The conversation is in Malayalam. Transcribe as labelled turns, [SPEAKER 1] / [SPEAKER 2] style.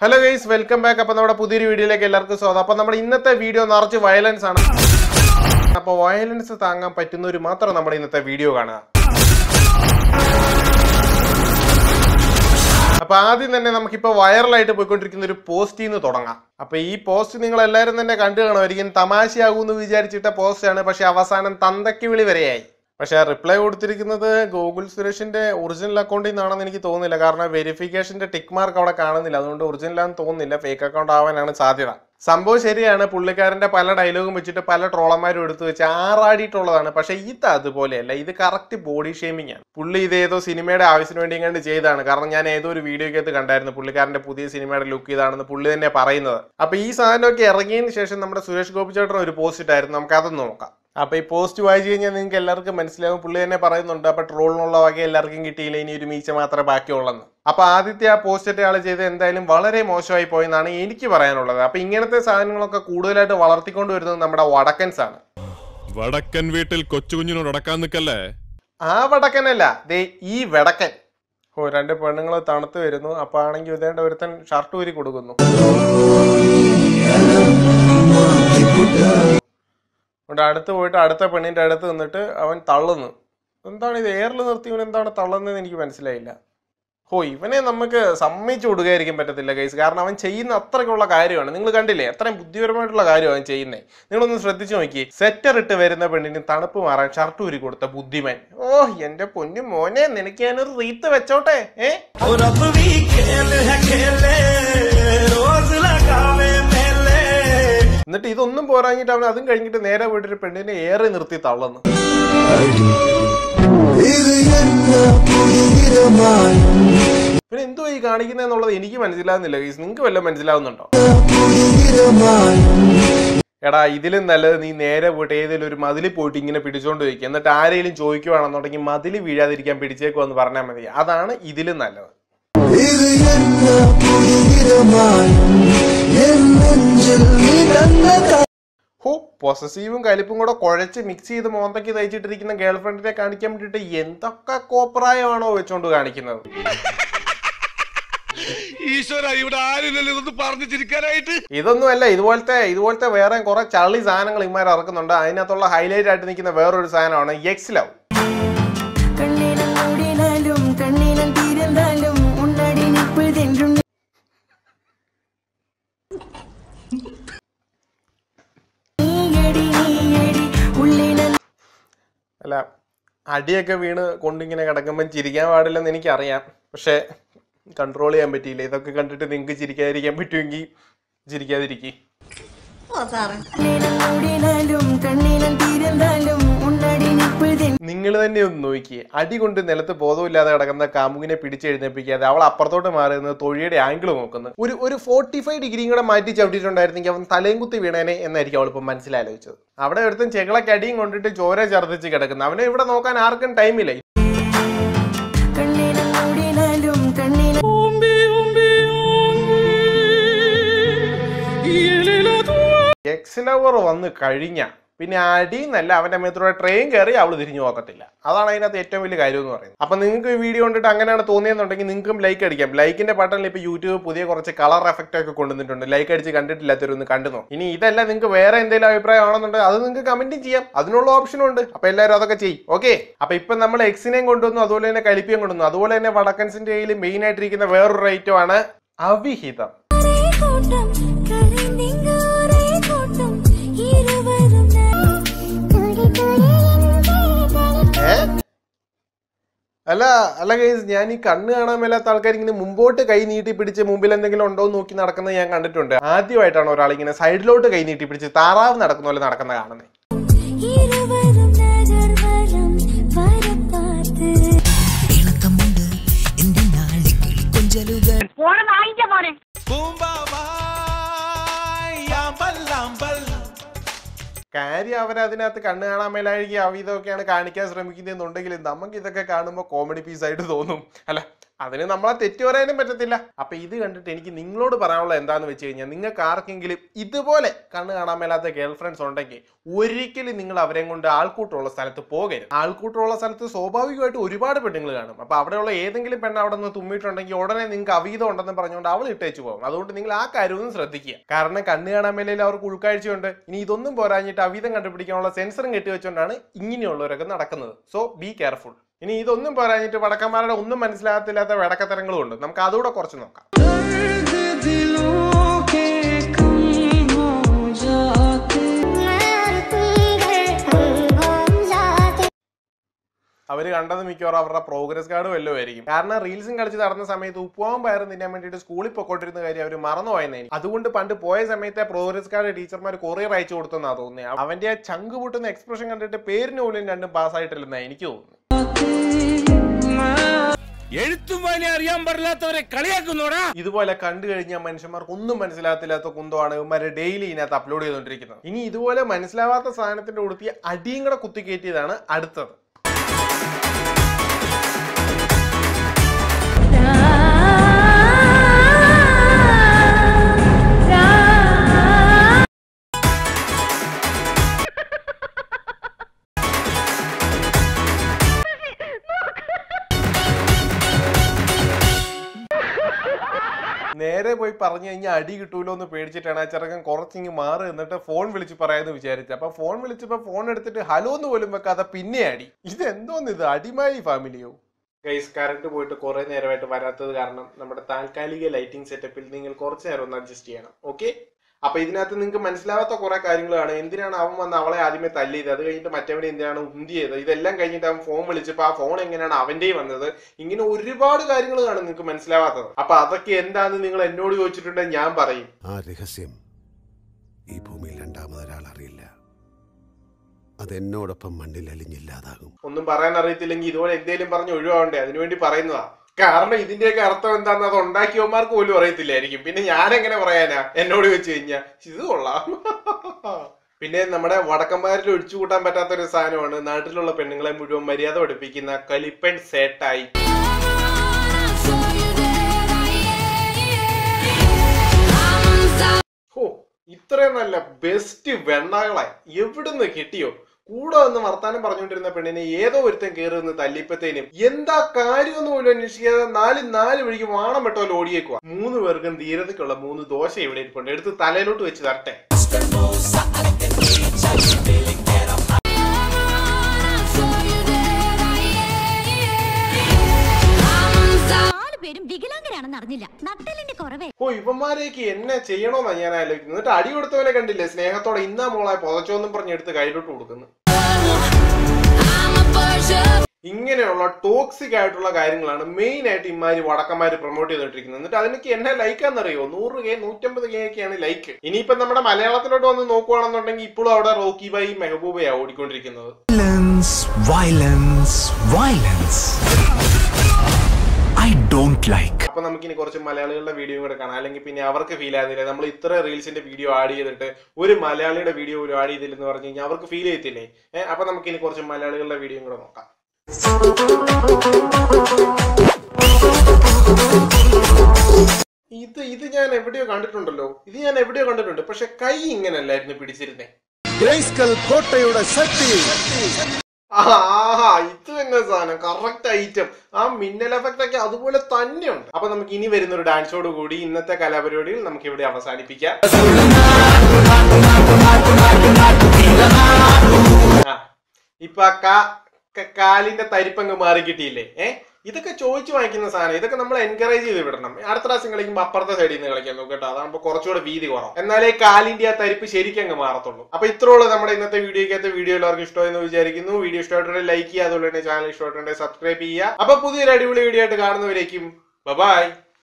[SPEAKER 1] ഹലോ ഗൈസ് വെൽക്കം ബാക്ക് അപ്പൊ നമ്മുടെ പുതിയൊരു വീഡിയോയിലേക്ക് എല്ലാവർക്കും സ്വാഗതം അപ്പൊ നമ്മുടെ ഇന്നത്തെ വീഡിയോ നിറച്ച് വയലൻസ് ആണ് അപ്പൊ വയലൻസ് താങ്ങാൻ പറ്റുന്നവർ മാത്രം നമ്മുടെ ഇന്നത്തെ വീഡിയോ കാണുക അപ്പൊ ആദ്യം തന്നെ നമുക്കിപ്പോ വൈറലായിട്ട് പോയിക്കൊണ്ടിരിക്കുന്ന ഒരു പോസ്റ്റിൽ നിന്ന് തുടങ്ങാം അപ്പൊ ഈ പോസ്റ്റ് നിങ്ങൾ എല്ലാവരും തന്നെ കണ്ടു കാണുമായിരിക്കും തമാശയാകുമെന്ന് വിചാരിച്ചിട്ട പോസ്റ്റാണ് പക്ഷെ അവസാനം തന്തയ്ക്ക് വിളി വരെയായി പക്ഷെ റിപ്ലൈ കൊടുത്തിരിക്കുന്നത് ഗൂഗിൾ സുരേഷിന്റെ ഒറിജിനൽ അക്കൗണ്ടിൽ നിന്നാണെന്ന് എനിക്ക് തോന്നുന്നില്ല കാരണം വെരിഫിക്കേഷന്റെ ടിക്ക് മാർക്ക് അവിടെ കാണുന്നില്ല അതുകൊണ്ട് ഒറിജിനൽ ആണെന്ന് തോന്നുന്നില്ല ഫേക്ക് അക്കൗണ്ട് ആവാനാണ് സാധ്യത സംഭവം ശരിയാണ് പുള്ളിക്കാരന്റെ പല ഡയലോഗും വെച്ചിട്ട് പല ട്രോളന്മാരും എടുത്തു വെച്ച് ആറാടിയിട്ടുള്ളതാണ് പക്ഷെ ഇത് അതുപോലെയല്ല ഇത് കറക്റ്റ് ബോഡി ഷേമിംഗ് ആണ് പുള്ളി ഇത് ഏതോ സിനിമയുടെ ആവശ്യത്തിന് വേണ്ടി കണ്ട് ചെയ്തതാണ് കാരണം ഞാൻ ഏതോ ഒരു വീഡിയോക്കകത്ത് കണ്ടായിരുന്നു പുള്ളിക്കാരന്റെ പുതിയ സിനിമയുടെ ലുക്ക് ഇതാണെന്ന് പുള്ളി തന്നെ പറയുന്നത് അപ്പൊ ഈ സാധനമൊക്കെ ഇറങ്ങിയതിന് ശേഷം നമ്മുടെ സുരേഷ് ഗോപി ചേട്ടൻ ഒരു പോസ്റ്റ് ഇട്ടായിരുന്നു നമുക്ക് അതൊന്ന് നോക്കാം അപ്പൊ ഈ പോസ്റ്റ് വായിച്ചു കഴിഞ്ഞാൽ നിങ്ങൾക്ക് എല്ലാവർക്കും മനസ്സിലാവും പുള്ളി തന്നെ പറയുന്നുണ്ട് അപ്പൊ ട്രോളിനുള്ള വക എല്ലാവർക്കും കിട്ടിയില്ല ഇനി ഒരു മീച്ച മാത്രമേ ബാക്കിയുള്ളെന്ന് അപ്പൊ ആദ്യത്തെ ആ പോസ്റ്റ് ഇട്ട ആൾ ചെയ്ത് എന്തായാലും വളരെ മോശമായി പോയെന്നാണ് എനിക്ക് പറയാനുള്ളത് അപ്പൊ ഇങ്ങനത്തെ സാധനങ്ങളൊക്കെ കൂടുതലായിട്ട് വളർത്തിക്കൊണ്ട് വരുന്നത് നമ്മുടെ വടക്കൻസ് ആണ്
[SPEAKER 2] വടക്കൻ വീട്ടിൽ കൊച്ചുകുഞ്ഞിനോട് അടക്കാൻ നിൽക്കല്ലേ
[SPEAKER 1] ആ വടക്കനല്ല ദേ ഈ വെടക്കൻ ഓ രണ്ട് പെണ്ണുങ്ങൾ തണുത്ത് വരുന്നു അപ്പൊ ആണെങ്കിൽ ഇതേണ്ട ഒരുത്തൻ ഷർട്ട് ഊരി കൊടുക്കുന്നു അതുകൊണ്ട് അടുത്ത് പോയിട്ട് അടുത്ത പെണ്ണിന്റെ അടുത്ത് നിന്നിട്ട് അവൻ തള്ളുന്നു എന്താണ് ഇത് എയറിൽ നിർത്തി ഇവൻ എന്താണ് തള്ളുന്നതെന്ന് എനിക്ക് മനസ്സിലായില്ല ഓ ഇവനെ നമുക്ക് സമ്മതിച്ചു കൊടുക്കാതിരിക്കാൻ പറ്റത്തില്ല കേസ് കാരണം അവൻ ചെയ്യുന്ന അത്രയ്ക്കുള്ള കാര്യമാണ് നിങ്ങൾ കണ്ടില്ലേ അത്രയും ബുദ്ധിപരമായിട്ടുള്ള കാര്യമാണ് അവൻ ചെയ്യുന്നത് നിങ്ങളൊന്ന് ശ്രദ്ധിച്ചു നോക്കി സെറ്റർ ഇട്ട് വരുന്ന പെണ്ണിന് തണുപ്പ് മാറാൻ ഷർട്ട് ഊരി കൊടുത്ത ബുദ്ധിമാൻ ഓ എന്റെ പൊന്നു മോനെ നിനക്ക് ഞാനൊരു റീത്ത് വെച്ചോട്ടെ ഏ
[SPEAKER 3] और अब भी खेल है खेले रोज लगावे मेले
[SPEAKER 1] എന്നിട്ട് ഇതൊന്നും പോരാഞ്ഞിട്ട് അവൻ അതും കഴിഞ്ഞിട്ട് നേരെ പോയിട്ടൊരു പെണ്ണിനെ ഏറെ നിർത്തി തള്ളുന്നു
[SPEAKER 3] ഇത് എന്ന പുതുവിരമായും
[SPEAKER 1] പിന്നെ എന്തോ ഈ കാണിക്കുന്നതെന്നുള്ളത് എനിക്ക് മനസ്സിലാകുന്നില്ല കേസ് നിങ്ങൾക്ക് വല്ലതും മനസ്സിലാവുന്നുണ്ടോ
[SPEAKER 3] പുതുവിരമായും
[SPEAKER 1] എടാ ഇതിലും നല്ലത് നീ നേരെ പോയിട്ട് ഏതെങ്കിലും ഒരു മതിലിൽ പോയിട്ട് ഇങ്ങനെ പിടിച്ചോണ്ട് വയ്ക്കുക എന്നിട്ട് ആരെങ്കിലും ചോദിക്കുവാണെന്നുണ്ടെങ്കിൽ മതിൽ വീഴാതിരിക്കാൻ പിടിച്ചേക്കുമെന്ന് പറഞ്ഞാൽ മതി അതാണ് ഇതിലും നല്ലത്
[SPEAKER 3] ഇത് എന്ന പുതുവിരമായും എൻ നെഞ്ചിൽ നിരന്ന
[SPEAKER 1] ഹോ പൊസസീവും കലിപ്പും കൂടെ കുഴച്ച് മിക്സ് ചെയ്ത് മോന്തയ്ക്ക് തയ്ച്ചിട്ടിരിക്കുന്ന ഗേൾ ഫ്രണ്ടിനെ കാണിക്കാൻ വേണ്ടിയിട്ട് എന്തൊക്കെ കോപ്രായമാണോ വെച്ചോണ്ട് കാണിക്കുന്നത്
[SPEAKER 2] ഈശ്വര ഇവിടെ ആരില്ലല്ലോ ഇതൊന്ന് പറഞ്ഞു ചിരിക്കാനായിട്ട്
[SPEAKER 1] ഇതൊന്നുമല്ല ഇതുപോലത്തെ ഇതുപോലത്തെ വേറെ കുറെ ചളി സാധനങ്ങൾ ഇമാർ ഇറക്കുന്നുണ്ട് അതിനകത്തുള്ള ഹൈലൈറ്റ് ആയിട്ട് നിൽക്കുന്ന വേറൊരു സാധനമാണ് എക്സ് ലവ്
[SPEAKER 4] கண்ணீரம் மூடினாலும் கண்ணீரம் தீர்ந்தாலும் உன்னடி நிற்பதென்றும் நீயடி நீயடி உள்ளே நான்
[SPEAKER 1] അല്ല അടിയൊക്കെ വീണ് കൊണ്ടിങ്ങനെ കിടക്കുമ്പോൾ ചിരിക്കാൻ പാടില്ലെന്ന് എനിക്കറിയാം പക്ഷെ കൺട്രോൾ ചെയ്യാൻ പറ്റിയില്ല ഇതൊക്കെ കണ്ടിട്ട് നിങ്ങൾക്ക് ചിരിക്കാതിരിക്കാൻ പറ്റുമെങ്കിൽ ചിരിക്കാതിരിക്കും
[SPEAKER 4] கண்ணீரம் மூடினாலும் கண்ணீரம் தீர்ந்தாலும் உன்னடி நிற்பதென்றும்
[SPEAKER 1] നിങ്ങൾ തന്നെ ഒന്ന് നോക്കിയേ അടി കൊണ്ട് നിലത്ത് ബോധമില്ലാതെ കിടക്കുന്ന കാമുകിനെ പിടിച്ചെഴുന്നേപ്പിക്കാതെ അവൾ അപ്പുറത്തോട്ട് മാറുന്നത് തൊഴിയുടെ ആംഗിൾ നോക്കുന്നു ഒരു ഒരു ഫോർട്ടി ഫൈവ് ഡിഗ്രിയും കൂടെ മാറ്റി ചവിട്ടിയിട്ടുണ്ടായിരുന്നെങ്കിൽ അവൻ തലയും കുത്തി വീണേനെ എന്നായിരിക്കും അവളിപ്പോൾ മനസ്സിലാലോചിച്ചത് അവിടെ ഒരുത്തും ചെകളൊക്കെ അടിയും കൊണ്ടിട്ട് ചോര ഛർദ്ദിച്ച് കിടക്കുന്നു അവനെ ഇവിടെ നോക്കാൻ ആർക്കും ടൈമില്ല
[SPEAKER 4] கண்ணீரம் மூடினாலும் கண்ணீரம்
[SPEAKER 1] എക്സ് ലവർ വന്ന് കഴിഞ്ഞ പിന്നെ അടി എന്നല്ല അവന്റെ മേത്തൂടെ ട്രെയിൻ കയറി അവൾ തിരിഞ്ഞു നോക്കത്തില്ല അതാണ് അതിനകത്ത് ഏറ്റവും വലിയ കാര്യം എന്ന് പറയുന്നത് അപ്പൊ നിങ്ങൾക്ക് ഈ വീഡിയോ കണ്ടിട്ട് അങ്ങനെയാണ് തോന്നിയെന്നുണ്ടെങ്കിൽ നിങ്ങൾക്കും ലൈക്ക് അടിക്കാം ലൈക്കിന്റെ ബട്ടണിൽ ഇപ്പൊ യൂട്യൂബ് പുതിയ കുറച്ച് കളർ എഫക്റ്റ് ഒക്കെ കൊണ്ടുവന്നിട്ടുണ്ട് ലൈക്ക് അടിച്ച് കണ്ടിട്ടില്ലാത്തവരൊന്ന് കണ്ടു നോ ഇനി ഇതല്ല നിങ്ങൾക്ക് വേറെ എന്തെങ്കിലും അഭിപ്രായം ആണെന്നുണ്ടെങ്കിൽ അത് നിങ്ങൾക്ക് കമന്റും ചെയ്യാം അതിനുള്ള ഓപ്ഷനും ഉണ്ട് അപ്പൊ എല്ലാവരും അതൊക്കെ ചെയ്യും ഓക്കെ അപ്പൊ ഇപ്പൊ നമ്മൾ എക്സിനെയും കൊണ്ടുവന്നു അതുപോലെ തന്നെ കലിപ്പിയും കൊണ്ടുവന്നു അതുപോലെ തന്നെ വടക്കൻസിന്റെ കയ്യിൽ മെയിൻ ആയിട്ടിരിക്കുന്ന വേറൊരു ഐറ്റം ആണ് അവിഹിതം
[SPEAKER 5] ஒரே கூட்டம் கலைந்திங்க ஒரே கூட்டம் இருவரும் துளி துளி
[SPEAKER 1] ഏ? അല്ല അല്ല ഗൈസ് ഞാൻ ഈ കണ്ണ് കാണാൻ മേലാത്ത ആൾക്കാർ ഇങ്ങനെ മുമ്പോട്ട് കൈ നീട്ടി പിടിച്ച് മുമ്പിൽ എന്തെങ്കിലും ഉണ്ടോ എന്ന് നോക്കി നടക്കുന്നത് ഞാൻ കണ്ടിട്ടുണ്ട് ആദ്യമായിട്ടാണ് ഒരാൾ ഇങ്ങനെ സൈഡിലോട്ട് കൈ നീട്ടി പിടിച്ച് താറാവ് നടക്കുന്ന പോലെ നടക്കുന്ന കാണുന്നത്
[SPEAKER 5] இருவரும் நகர்வலம் வரப்பார்த்து
[SPEAKER 6] ഇണക്കമുണ്ട് എന്റെ നാളിക്കിളി കൊഞ്ചലുകൾ
[SPEAKER 1] കാര്യം അവരതിനകത്ത് കണ്ണ് കാണാൻ മേലായിരിക്കും അവ ഇതൊക്കെയാണ് കാണിക്കാൻ ശ്രമിക്കുന്നതെന്നുണ്ടെങ്കിൽ നമുക്ക് ഇതൊക്കെ കാണുമ്പോൾ കോമഡി പീസ് ആയിട്ട് തോന്നും അല്ല അതിന് നമ്മളെ തെറ്റു പറയാനും പറ്റത്തില്ല അപ്പൊ ഇത് കണ്ടിട്ട് എനിക്ക് നിങ്ങളോട് പറയാനുള്ള എന്താന്ന് വെച്ച് കഴിഞ്ഞാൽ നിങ്ങൾക്ക് ആർക്കെങ്കിലും ഇതുപോലെ കണ്ണ് കാണാൻ മേലാത്ത ഗേൾ ഫ്രണ്ട്സ് ഉണ്ടെങ്കിൽ ഒരിക്കലും നിങ്ങൾ അവരെ കൊണ്ട് ആൾക്കൂട്ടമുള്ള സ്ഥലത്ത് പോകരുത് ആൾക്കൂട്ടമുള്ള സ്ഥലത്ത് സ്വാഭാവികമായിട്ട് ഒരുപാട് പെണ്ണുങ്ങൾ കാണും അപ്പൊ അവിടെയുള്ള ഏതെങ്കിലും പെണ്ണ് അവിടെ നിന്ന് തുമ്മിയിട്ടുണ്ടെങ്കിൽ ഉടനെ നിങ്ങൾക്ക് അവീതം ഉണ്ടെന്ന് പറഞ്ഞുകൊണ്ട് അവൾ ഇട്ടേച്ചു പോകും അതുകൊണ്ട് നിങ്ങൾ ആ കാര്യമൊന്നും ശ്രദ്ധിക്കുക കാരണം കണ്ണ് കാണാൻ മേലയിൽ അവർക്ക് ഉൾക്കാഴ്ചയുണ്ട് ഇനി ഇതൊന്നും പോരാഞ്ഞിട്ട് അവീതം കണ്ടുപിടിക്കാനുള്ള സെൻസറും കെട്ടിവെച്ചുകൊണ്ടാണ് ഇങ്ങനെയുള്ളവരൊക്കെ നടക്കുന്നത് സോ ബി കെയർഫുൾ ഇനി ഇതൊന്നും പോരാഞ്ഞിട്ട് വടക്കന്മാരുടെ ഒന്നും മനസ്സിലാകത്തില്ലാത്ത വടക്കത്തരങ്ങളും ഉണ്ട് നമുക്ക് അതുകൂടെ കുറച്ച് നോക്കാം അവർ കണ്ടത് മിക്കവാറും അവരുടെ പ്രോഗ്രസ് കാർഡ് വല്ലതും ആയിരിക്കും കാരണം റീൽസും കളിച്ച് നടന്ന സമയത്ത് ഉപ്പുവാൻ പയറും തിന്നാൻ വേണ്ടിയിട്ട് സ്കൂളിൽ പൊക്കോണ്ടിരുന്ന കാര്യം അവർ മറന്നുപോയെന്നേ അതുകൊണ്ട് പണ്ട് പോയ സമയത്തെ പ്രോഗ്രസ് കാർഡ് ടീച്ചർമാർ കൊറിയർ അയച്ചു കൊടുത്തെന്നാ തോന്നുന്നത് അവന്റെ ആ ചങ്ക് പൊട്ടുന്ന എക്സ്പ്രഷൻ കണ്ടിട്ട് പേരിന് പോലും രണ്ടും പാസ്സായിട്ടില്ലെന്നാ എനിക്ക് തോന്നുന്നു
[SPEAKER 2] എഴുത്തും വായന അറിയാൻ പാടില്ലാത്തവരെ കളിയാക്കുന്നോടാ
[SPEAKER 1] ഇതുപോലെ കണ്ടു കഴിഞ്ഞാൽ മനുഷ്യന്മാർക്ക് ഒന്നും മനസ്സിലാകത്തില്ലാത്ത കുന്തമാണ് ഇവന്മാരെ ഡെയിലി ഇതിനകത്ത് അപ്ലോഡ് ചെയ്തുകൊണ്ടിരിക്കുന്നത് ഇനി ഇതുപോലെ മനസ്സിലാവാത്ത സാധനത്തിന്റെ കൊടുത്തി അടിയും കൂടെ കുത്തിക്കയറ്റിയതാണ് അടുത്തത് നേരെ പോയി പറഞ്ഞു കഴിഞ്ഞാൽ അടി കിട്ടൂലോ എന്ന് പേടിച്ചിട്ടാണ് ആ ചെറുക്കൻ കുറച്ചിങ്ങ് മാറി എന്നിട്ട് ഫോൺ വിളിച്ച് പറയാന്ന് വിചാരിച്ചു അപ്പൊ ഫോൺ വിളിച്ചപ്പോ ഫോൺ എടുത്തിട്ട് ഹലോ എന്ന് പോലും വെക്കാതെ പിന്നെ അടി ഇത് എന്തോന്ന് ഇത് അടിമാലി ഫാമിലിയോ ഗൈസ് കറണ്ട് പോയിട്ട് കുറെ നേരമായിട്ട് വരാത്തത് കാരണം നമ്മുടെ താൽക്കാലിക ലൈറ്റിംഗ് സെറ്റപ്പിൽ നിങ്ങൾ കുറച്ച് നേരം ഒന്ന് അഡ്ജസ്റ്റ് ചെയ്യണം ഓക്കെ അപ്പൊ ഇതിനകത്ത് നിങ്ങൾക്ക് മനസ്സിലാവാത്ത കുറെ കാര്യങ്ങളാണ് എന്തിനാണ് അവൻ വന്ന് അവളെ ആദ്യമേ തല്ലിയത് അത് കഴിഞ്ഞിട്ട് മറ്റവനെ എന്തിനാണ് ഉന്തിയത് ഇതെല്ലാം കഴിഞ്ഞിട്ട് അവൻ ഫോൺ വിളിച്ചപ്പോൾ ആ ഫോൺ എങ്ങനെയാണ് അവന്റെ വന്നത് ഇങ്ങനെ ഒരുപാട് കാര്യങ്ങൾ കാണും നിങ്ങൾക്ക് മനസ്സിലാവാത്തത് അപ്പൊ അതൊക്കെ എന്താന്ന് നിങ്ങൾ എന്നോട് ചോദിച്ചിട്ടുണ്ടെങ്കിൽ ഞാൻ പറയും
[SPEAKER 7] ആ രഹസ്യം ഈ ഭൂമിയിൽ രണ്ടാമതൊരാൾ അറിയില്ല അതെന്നോടൊപ്പം മണ്ണിൽ അലിഞ്ഞില്ലാതാകും
[SPEAKER 1] ഒന്നും പറയാൻ അറിയത്തില്ലെങ്കിൽ ഇതുപോലെ എന്തേലും പറഞ്ഞ് ഒഴിവാവണ്ടേ അതിനുവേണ്ടി പറയുന്നതാ കാരണം ഇതിന്റെയൊക്കെ അർത്ഥം എന്താന്ന് അത് ഉണ്ടാക്കിയവന്മാർക്ക് പോലും അറിയത്തില്ലായിരിക്കും പിന്നെ ഞാൻ എങ്ങനെ പറയാനാ എന്നോട് വെച്ച് കഴിഞ്ഞാ ഇത് കൊള്ളാം പിന്നെ നമ്മുടെ വടക്കന്മാരിൽ ഒഴിച്ചു കൂട്ടാൻ പറ്റാത്ത ഒരു സാധനമാണ് നാട്ടിലുള്ള പെണ്ണുങ്ങളെ മുഴുവൻ മര്യാദ പഠിപ്പിക്കുന്ന കലിപ്പൻ സേട്ടായി ഹോ ഇത്രയും നല്ല ബെസ്റ്റ് വെണ്ണകളെ എവിടുന്ന് കിട്ടിയോ കൂടെ വന്ന് വർത്താനം പറഞ്ഞുകൊണ്ടിരുന്ന പെണ്ണിനെ ഏതോ ഒരുത്തൻ കയറി വന്ന് തല്ലിപ്പത്തേനും എന്താ കാര്യമൊന്നും പോലും അന്വേഷിക്കാതെ നാല് നാല് വഴിക്ക് വാണം വെട്ടോ ഓടിയേക്കുക മൂന്ന് പേർക്കും ധീരതയ്ക്കുള്ള മൂന്ന് ദോശ ഇവിടെ ഇരിപ്പുണ്ട് എടുത്ത് തലയിലോട്ട് വെച്ച് തരട്ടെ
[SPEAKER 5] നാല് പേരും വികലാംഗരാണെന്ന് അറിഞ്ഞില്ല നട്ടലിന്റെ കുറവേ
[SPEAKER 1] ഓ ഇവന്മാരേക്ക് എന്നെ ചെയ്യണോന്നാ ഞാൻ ആലോചിക്കുന്നത് എന്നിട്ട് അടി കൊടുത്തവനെ കണ്ടില്ലേ സ്നേഹത്തോടെ ഇന്നാ മോളെ പൊതച്ചോന്നും പറഞ്ഞ് എടുത്ത് കയ്യിലോട്ട് കൊടുക്കുന്നു ഇങ്ങനെയുള്ള ടോക്സിക് ആയിട്ടുള്ള കാര്യങ്ങളാണ് മെയിൻ ആയിട്ട് ഇമാര് വടക്കന്മാര് പ്രൊമോട്ട് ചെയ്തോണ്ടിരിക്കുന്നത് എന്നിട്ട് അതിനൊക്കെ എന്നെ ലൈക്കാന്നറിയോ നൂറ് കെ നൂറ്റമ്പത് കെ ഒക്കെയാണ് ലൈക്ക് ഇനിയിപ്പോ നമ്മുടെ മലയാളത്തിലോട്ട് വന്ന് നോക്കുവാണെന്നുണ്ടെങ്കിൽ ഇപ്പോഴും അവിടെ റോക്കി ബൈ മെഹബൂബയാ ഓടിക്കൊണ്ടിരിക്കുന്നത്
[SPEAKER 6] Violence, violence, violence. I don't like.
[SPEAKER 1] അപ്പൊ നമുക്കിനി കുറച്ച് മലയാളികളുടെ വീഡിയോ കൂടെ കാണാം അല്ലെങ്കിൽ പിന്നെ അവർക്ക് ഫീൽ ആകുന്നില്ല നമ്മൾ ഇത്ര റീൽസിന്റെ വീഡിയോ ആഡ് ചെയ്തിട്ട് ഒരു മലയാളിയുടെ വീഡിയോ പോലും ആഡ് ചെയ്തില്ലെന്ന് പറഞ്ഞു കഴിഞ്ഞാൽ അവർക്ക് ഫീൽ ചെയ്യത്തില്ലേ ഏഹ് അപ്പൊ നമുക്കിനി കുറച്ച് മലയാളികളുടെ വീഡിയോ കൂടെ നോക്കാം ഇത് ഇത് ഞാൻ എവിടെയോ കണ്ടിട്ടുണ്ടല്ലോ ഇത് ഞാൻ എവിടെയോ കണ്ടിട്ടുണ്ട് പക്ഷെ കൈ ഇങ്ങനല്ലായിരുന്നു പിടിച്ചിരുന്നേ
[SPEAKER 7] കോട്ടയുടെ ശക്തി
[SPEAKER 1] ആഹാ ഇത് തന്നെ സാധനം കറക്റ്റ് ഐറ്റം ആ മിന്നൽ എഫക്റ്റ് ഒക്കെ അതുപോലെ തന്നെയുണ്ട് അപ്പൊ നമുക്ക് ഇനി വരുന്ന ഒരു ഡാൻസോട് കൂടി ഇന്നത്തെ കലാപരിപാടികൾ നമുക്ക് ഇവിടെ അവസാനിപ്പിക്കാം ആ, ഇപ്പൊ ആ കാ- ക- കാലിന്റെ തരിപ്പങ്ങ് മാറി കിട്ടിയില്ലേ ഏ ഇതൊക്കെ ചോദിച്ചു വാങ്ങിക്കുന്ന സാധനം ഇതൊക്കെ നമ്മൾ എൻകറേജ് ചെയ്ത് വിടണം അടുത്ത പ്രാവശ്യം കളിക്കുമ്പോൾ അപ്പുറത്തെ സൈഡിൽ നിന്ന് കളിക്കാൻ നോക്കും കേട്ടോ അതാകുമ്പോൾ കുറച്ചുകൂടെ വീതി കുറവും എന്നാലേ കാലിന്റെ ആ തരിപ്പ് ശരിക്കും അങ്ങ് മാറത്തുള്ളൂ അപ്പൊ ഇത്രയുള്ള നമ്മുടെ ഇന്നത്തെ വീഡിയോക്കകത്ത് വീഡിയോ എല്ലാവർക്കും ഇഷ്ടമായെന്ന് വിചാരിക്കുന്നു വീഡിയോ ഇഷ്ടമായിട്ടുണ്ടെങ്കിൽ ലൈക്ക് ചെയ്യുക അതുപോലെ തന്നെ ചാനൽ ഇഷ്ടമായിട്ടുണ്ടെങ്കിൽ സബ്സ്ക്രൈബ് ചെയ്യുക അപ്പൊ പുതിയൊരു അടിപൊളി വീഡിയോ ആയിട്ട് കാണുന്നവരേക്കും ബൈ